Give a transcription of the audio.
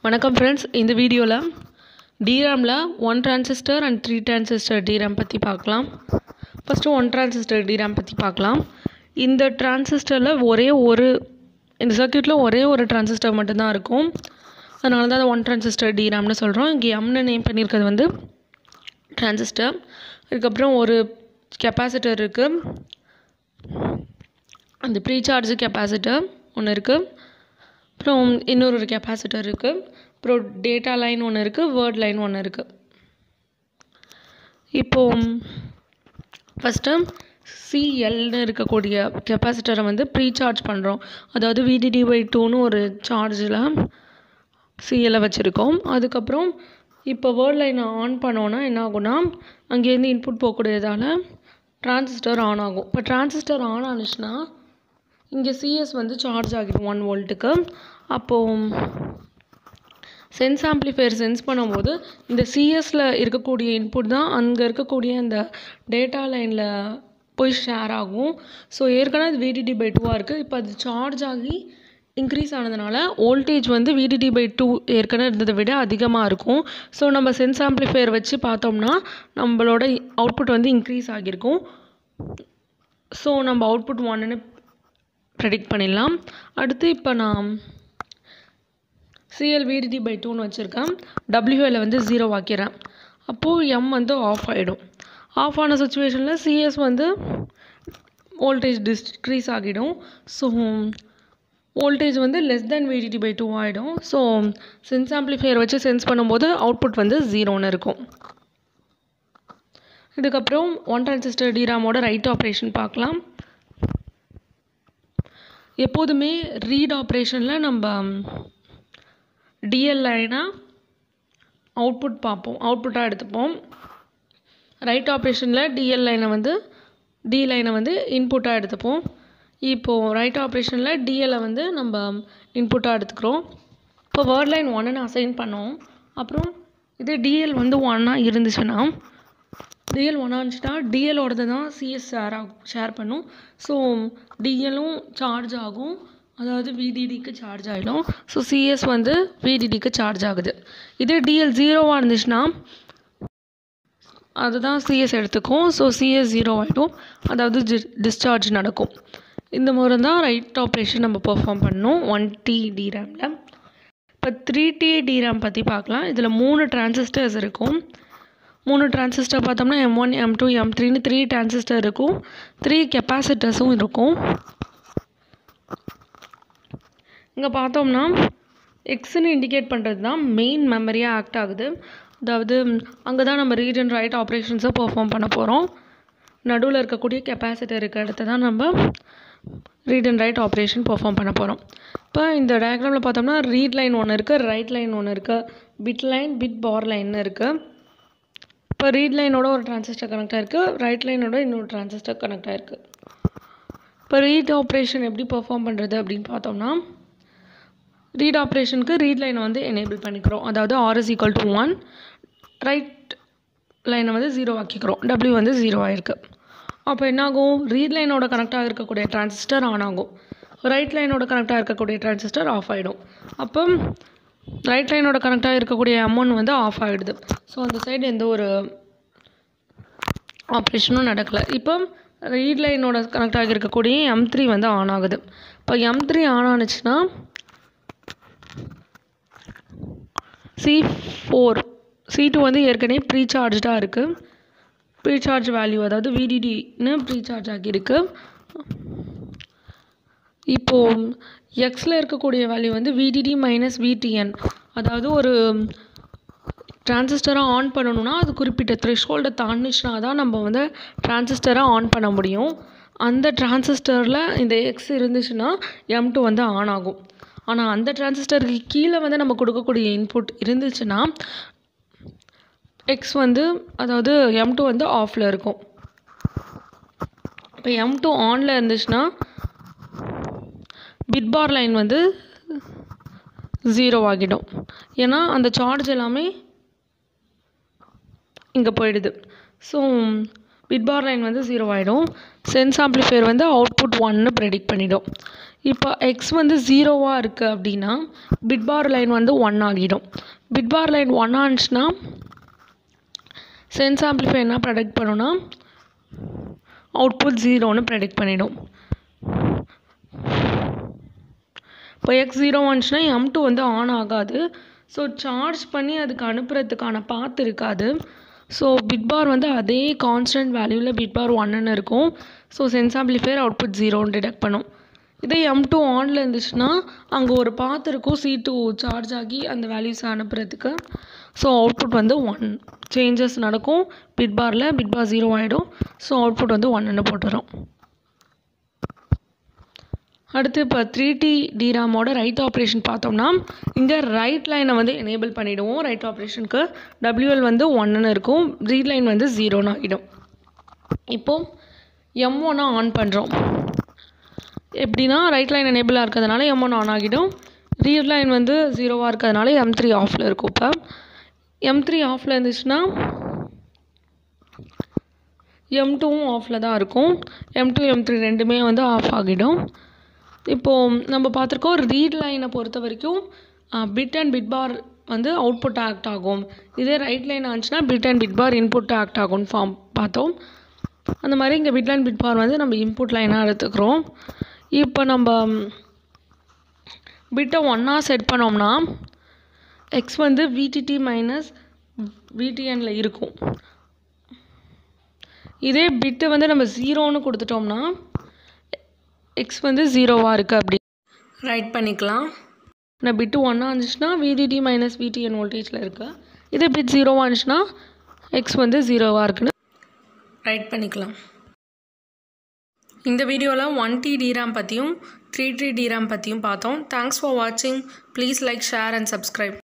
வணக்கம் ஃப்ரெண்ட்ஸ் இந்த வீடியோவில் டிராமில் one transistor and three transistor DRAM பற்றி பார்க்கலாம் ஃபஸ்ட்டு ஒன் டிரான்சிஸ்டர் டிராம் பற்றி பார்க்கலாம் இந்த டிரான்சிஸ்டரில் ஒரே ஒரு இந்த சர்க்யூட்டில் ஒரே ஒரு டிரான்சிஸ்டர் மட்டும்தான் இருக்கும் அதனால தான் அதை ஒன் டிரான்சிஸ்டர் டிராம்னு சொல்கிறோம் இங்கே எம்னு நேம் பண்ணியிருக்கிறது வந்து டிரான்சிஸ்டர் அதுக்கப்புறம் ஒரு கெப்பாசிட்டர் இருக்குது அந்த ப்ரீசார்ஜ் கெப்பாசிட்டர் ஒன்று இருக்குது அப்புறம் இன்னொரு ஒரு கெப்பாசிட்டர் இருக்குது அப்புறம் டேட்டா லைன் ஒன்று இருக்குது வேர்ட் லைன் ஒன்று இருக்குது இப்போது ஃபஸ்ட்டு சிஎல்னு இருக்கக்கூடிய கெப்பாசிட்டரை வந்து ப்ரீசார்ஜ் பண்ணுறோம் அதாவது விடிடி பை டூன்னு ஒரு சார்ஜில் சிஎல்லை வச்சுருக்கோம் அதுக்கப்புறம் இப்போ வேர்ட் லைனை ஆன் பண்ணோன்னா என்ன ஆகும்னா அங்கேருந்து இன்புட் போகக்கூடியதால் டிரான்சிஸ்டர் ஆன் ஆகும் இப்போ டிரான்சிஸ்டர் ஆன் ஆனிச்சுன்னா இங்கே சிஎஸ் வந்து சார்ஜ் ஆகிடும் ஒன் வோல்ட்டுக்கு அப்போது சென்ஸ் ஆம்ப்ளிஃபையர் சென்ஸ் பண்ணும்போது இந்த சிஎஸ்ல இருக்கக்கூடிய இன்புட் தான் அங்கே இருக்கக்கூடிய அந்த டேட்டா லைனில் போய் ஷேர் ஆகும் ஸோ ஏற்கனவே அது விடிடி பை டூவாக இருக்குது இப்போ அது சார்ஜ் ஆகி இன்க்ரீஸ் ஆனதுனால வோல்டேஜ் வந்து விடிடி பை டூ ஏற்கனவே இருந்ததை விட அதிகமாக இருக்கும் ஸோ நம்ம சென்ஸ் ஆம்ப்ளிஃபையர் வச்சு பார்த்தோம்னா நம்மளோட அவுட்புட் வந்து இன்க்ரீஸ் ஆகியிருக்கும் ஸோ நம்ம அவுட்புட் ஒன்றுன்னு ப்ரெடிக்ட் பண்ணிடலாம் அடுத்து இப்போ நான் சிஎல் விடிடி பை டூன்னு வச்சுருக்கேன் டபிள்யூஎல் வந்து ஜீரோ ஆக்கிறேன் அப்போது எம் வந்து ஆஃப் ஆகிடும் ஆஃப் ஆன சுச்சுவேஷனில் சிஎஸ் வந்து வோல்டேஜ் டிஸ்க்ரீஸ் ஆகிடும் ஸோ வோல்டேஜ் வந்து less than VDD by two ஆகிடும் ஸோ சென்ஸ் ஆம்ப்ளிஃபையர் வச்சு சென்ஸ் பண்ணும்போது அவுட்புட் வந்து ஜீரோன்னு இருக்கும் இதுக்கப்புறம் ஒன் டிரான்சிஸ்டர் டிராமோட ரைட் ஆப்ரேஷன் பார்க்கலாம் எப்போதுமே ரீட் ஆப்ரேஷனில் நம்ம டிஎல் லைனை அவுட்புட் பார்ப்போம் அவுட்புட்டாக எடுத்துப்போம் ரைட் ஆப்ரேஷனில் டிஎல் லைனை வந்து டி லைனை வந்து இன்புட்டாக எடுத்துப்போம் இப்போது ரைட் ஆப்ரேஷனில் டிஎல்லை வந்து நம்ம இன்புட்டாக எடுத்துக்கிறோம் இப்போ வேர்ட் லைன் ஒன்னு அசைன் பண்ணோம் அப்புறம் இது டிஎல் வந்து ஒன்னாக இருந்துச்சுன்னா டிஎல் ஒன்னாக இருந்துச்சுன்னா டிஎலோடது தான் சிஎஸ் ஷேர் ஆகும் ஷேர் பண்ணும் ஸோ டிஎலும் சார்ஜ் ஆகும் அதாவது விடிடிக்கு சார்ஜ் ஆகிடும் ஸோ சிஎஸ் வந்து விடிடிக்கு சார்ஜ் ஆகுது இதே டிஎல் ஜீரோவாக இருந்துச்சுன்னா அதுதான் சிஎஸ் எடுத்துக்கும் ஸோ சிஎஸ் ஜீரோ ஆகிடும் அதாவது டிஸ்சார்ஜ் நடக்கும் இந்த முறை தான் ரைட் ஆப்ரேஷன் நம்ம பெர்ஃபார்ம் பண்ணணும் ஒன் டி டிராமில் இப்போ த்ரீ டி டிராம் பற்றி பார்க்கலாம் இதில் மூணு டிரான்சிஸ்டர்ஸ் இருக்கும் மூணு டிரான்சிஸ்டர் பார்த்தோம்னா M one M two M த்ரீன்னு த்ரீ டிரான்சிஸ்டர் இருக்கும் த்ரீ கெப்பாசிட்டர்ஸும் இருக்கும் இங்கே பார்த்தோம்னா எக்ஸ்ன்னு இண்டிகேட் பண்ணுறது தான் மெயின் மெமரியாக ஆக்ட் ஆகுது அதாவது அங்கே தான் நம்ம ரீட் அண்ட் ரைட் ஆப்ரேஷன்ஸை பெர்ஃபார்ம் பண்ண போகிறோம் நடுவில் இருக்கக்கூடிய கெப்பாசிட்டர் இருக்க இடத்த தான் நம்ம read and write operation perform பண்ண போகிறோம் இப்போ இந்த டயக்ராமில் பார்த்தோம்னா ரீட் லைன் ஒன்று இருக்குது ரைட் லைன் ஒன்று இருக்குது பிட் லைன் பிட் பார் லைன்னு இருக்குது இப்போ ரீட் லைனோட ஒரு டிரான்சிஸ்டர் கனெக்ட் ஆகிருக்கு ரைட் லைனோட இன்னொரு டிரான்சிஸ்டர் கனெக்ட் ஆகிருக்கு இப்போ ரீட் ஆப்ரேஷன் எப்படி பெர்ஃபார்ம் பண்ணுறது அப்படின்னு பார்த்தோம்னா ரீட் ஆப்ரேஷனுக்கு ரீட் லைனை வந்து எனேபிள் பண்ணிக்கிறோம் அதாவது R is equal to one write லைனை வந்து ஜீரோ ஆக்கிக்கிறோம் டபிள்யூ வந்து ஜீரோ ஆகிருக்கு அப்போ என்னாகும் ரீட் லைனோட கனெக்டாக இருக்கக்கூடிய டிரான்சிஸ்டர் ஆன் ஆகும் ரைட் லைனோட கனெக்டாக இருக்கக்கூடிய டிரான்சிஸ்டர் ஆஃப் ஆகிடும் அப்போ ரைட் லைனோட கனெக்டாக இருக்கக்கூடிய எம்ஒன் வந்து ஆஃப் ஆகிடுது ஸோ அந்த சைடு எந்த ஒரு ஆப்ரேஷனும் நடக்கலை இப்போ ரீட் லைனோட கனெக்ட் ஆகியிருக்கக்கூடிய எம் த்ரீ வந்து ஆன் ஆகுது இப்போ எம் த்ரீ ஆன் ஆனுச்சுன்னா சி ஃபோர் சி டூ வந்து ஏற்கனவே ப்ரீசார்ஜாக இருக்குது ப்ரீசார்ஜ் வேல்யூ அதாவது விடிடின்னு ப்ரீசார்ஜ் ஆகியிருக்கு இப்போது எக்ஸில் இருக்கக்கூடிய வேல்யூ வந்து விடிடி மைனஸ் விடிஎன் அதாவது ஒரு டிரான்சிஸ்டரை ஆன் பண்ணணும்னா அது குறிப்பிட்ட த்ரெஷ்ஹோல்டை தாண்டிச்சுனா தான் நம்ம வந்து டிரான்சிஸ்டரை ஆன் பண்ண முடியும் அந்த டிரான்சிஸ்டரில் இந்த எக்ஸ் இருந்துச்சுன்னா எம் டூ வந்து ஆன் ஆகும் ஆனால் அந்த டிரான்சிஸ்டருக்கு கீழே வந்து நம்ம கொடுக்கக்கூடிய இன்புட் இருந்துச்சுன்னா எக்ஸ் வந்து அதாவது எம் டூ வந்து ஆஃபில் இருக்கும் இப்போ எம் டூ ஆனில் இருந்துச்சுன்னா பிட் பார் லைன் வந்து ஜீரோ ஆகிடும் ஏன்னா அந்த சார்ஜ் எல்லாமே இங்கே போயிடுது ஸோ பிட் பார் லைன் வந்து ஜீரோ ஆகிடும் சென்ஸ் ஆம்ப்ளிஃபையர் வந்து அவுட்புட் ஒன்னு ப்ரெடிக்ட் பண்ணிடும் இப்போ எக்ஸ் வந்து ஜீரோவாக இருக்குது அப்படின்னா பிட் பார் லைன் வந்து ஒன் ஆகிடும் பிட் பார் லைன் ஒன் ஆனிச்சுன்னா சென்ஸ் ஆம்ப்ளிஃபை என்ன ப்ரெடிக்ட் பண்ணுன்னா அவுட்புட் ஜீரோன்னு ப்ரெடிக்ட் பண்ணிடும் இப்போ எக்ஸ் ஜீரோ வந்துச்சுன்னா எம் டூ வந்து ஆன் ஆகாது ஸோ சார்ஜ் பண்ணி அதுக்கு அனுப்புறதுக்கான பாத் இருக்காது ஸோ பிட் பார் வந்து அதே கான்ஸ்டன்ட் வேல்யூவில் பிட் பார் ஒன்னுன்னு இருக்கும் ஸோ சென்ஸ் ஆம்ப்ளிஃபையர் அவுட்புட் ஜீரோன்னு டிடெக்ட் பண்ணும் இதே எம் டூ ஆனில் இருந்துச்சுன்னா அங்கே ஒரு பாத் இருக்கும் சி டூ சார்ஜ் ஆகி அந்த வேல்யூஸை அனுப்புறதுக்கு ஸோ அவுட்புட் வந்து ஒன் சேஞ்சஸ் நடக்கும் பிட் பாரில் பிட் பார் ஜீரோ ஆகிடும் ஸோ அவுட்புட் வந்து ஒன்றுன்னு போட்டுரும் அடுத்து இப்போ த்ரீ டி டிராமோட ரைட் ஆப்ரேஷன் பார்த்தோம்னா இங்கே ரைட் லைனை வந்து எனேபிள் பண்ணிவிடுவோம் ரைட் ஆப்ரேஷனுக்கு டபிள்யூஎல் வந்து ஒன்றுன்னு இருக்கும் ரீட் லைன் வந்து ஜீரோன்னு ஆகிடும் இப்போது எம் ஒன்று ஆன் பண்ணுறோம் எப்படின்னா ரைட் லைன் எனேபிளாக இருக்கிறதுனால எம் ஒன் ஆன் ஆகிடும் ரீட் லைன் வந்து ஜீரோவாக இருக்கிறதுனால எம் த்ரீ ஆஃபில் இருக்கும் இப்போ எம் த்ரீ ஆஃபில் இருந்துச்சுன்னா எம் டூவும் ஆஃபில் தான் இருக்கும் எம் டூ எம் த்ரீ ரெண்டுமே வந்து ஆஃப் ஆகிடும் இப்போது நம்ம பார்த்துருக்கோம் ரீட் லைனை பொறுத்த வரைக்கும் பிட் அண்ட் பிட் பார் வந்து அவுட்புட் ஆக்ட் ஆகும் இதே ரைட் லைன் ஆச்சுன்னா bit and bit bar input act ஆகும்னு ஃபார்ம் பார்த்தோம் அந்த மாதிரி இங்கே பிட் லைன் பிட் பார் வந்து நம்ம இன்புட் லைனாக எடுத்துக்கிறோம் இப்போ நம்ம பிட்டை ஒன்றா செட் பண்ணோம்னா எக்ஸ் வந்து விடிடி மைனஸ் விடிஎனில் இருக்கும் இதே பிட்டு வந்து நம்ம ஜீரோன்னு கொடுத்துட்டோம்னா எக்ஸ் வந்து ஜீரோவாக இருக்குது அப்படி ரைட் பண்ணிக்கலாம் நான் பிட்டு ஒன்றா இருந்துச்சுன்னா விடிடி மைனஸ் விடிஎன் வோல்டேஜில் இருக்குது இதே பிட் ஜீரோவாக இருந்துச்சுன்னா எக்ஸ் வந்து ஜீரோவாக இருக்குன்னு ரைட் பண்ணிக்கலாம் இந்த வீடியோவில் ஒன் டி டிராம் பற்றியும் த்ரீ டி டிராம் பற்றியும் பார்த்தோம் தேங்க்ஸ் ஃபார் வாட்சிங் please like share and subscribe